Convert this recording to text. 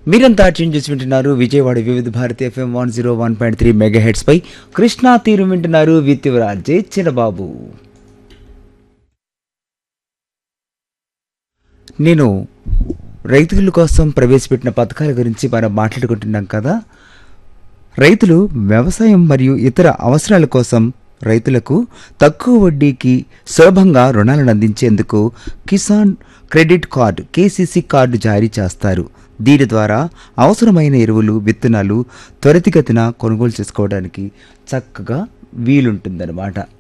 మీరంతా ట్యూన్ చేసి వింటున్నారు Vijayawada Vividh Bharati FM one zero one point three mega hertz పై కృష్ణా తీరు వింటున్నారు విత్ రాజే చిన్నబాబు నేను రైతుల కోసం ప్రవేశపెట్టిన పథకాల గురించి మనం మాట్లాడుకుంటున్నాం కదా రైతులు వ్యవసాయం మరియు ఇతర అవసరాల కోసం రైతులకు తక్కువ వడ్డీకి సులభంగా రుణాలను అందించేందుకు Kisan credit card KCC card జారీ చేస్తారు దీని ద్వారా అవసరమైన ఎరువులు విత్తనాలు త్వరితగతిన కొనుగోలు చేసుకోవడానికి చక్కగా వీలుంటుందన్నమాట